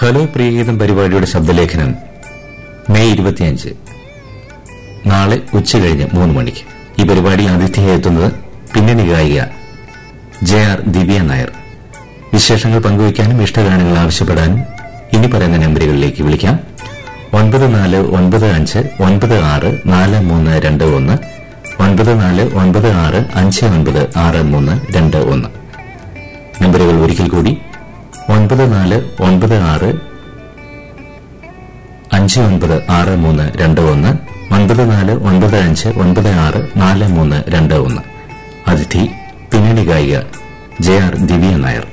hello പ്രിയഗീതം പരിപാടിയുടെ ശബ്ദലേഖനം May ഇരുപത്തിയഞ്ച് നാളെ ഉച്ചകഴിഞ്ഞ് മൂന്ന് മണിക്ക് ഈ പരിപാടിയിൽ അതിഥിയായി എത്തുന്നത് പിന്നണി ഗായിക ജെ ആർ ദിവ്യ നായർ വിശേഷങ്ങൾ പങ്കുവയ്ക്കാനും ഇഷ്ടഗാനങ്ങൾ ആവശ്യപ്പെടാനും ഇനി പറയുന്ന നമ്പറുകളിലേക്ക് വിളിക്കാം ഒൻപത് നാല് ഒൻപത് അഞ്ച് ഒൻപത് ആറ് നാല് മൂന്ന് രണ്ട് ഒന്ന് ഒൻപത് നാല് ഒൻപത് ആറ് അഞ്ച് ഒൻപത് ആറ് മൂന്ന് രണ്ട് ഒന്ന് നമ്പറുകൾ ഒരിക്കൽ കൂടി ഒൻപത് നാല് ഒൻപത് ആറ് അഞ്ച് ഒൻപത് ആറ് മൂന്ന് രണ്ട് ഒന്ന് ഒൻപത് നാല് ഒൻപത് അഞ്ച് ഒൻപത് ആറ് നാല് മൂന്ന് രണ്ട് ഒന്ന് അതിഥി പിന്നണി ഗായിക ജെ ആർ ദിവ്യ നായർ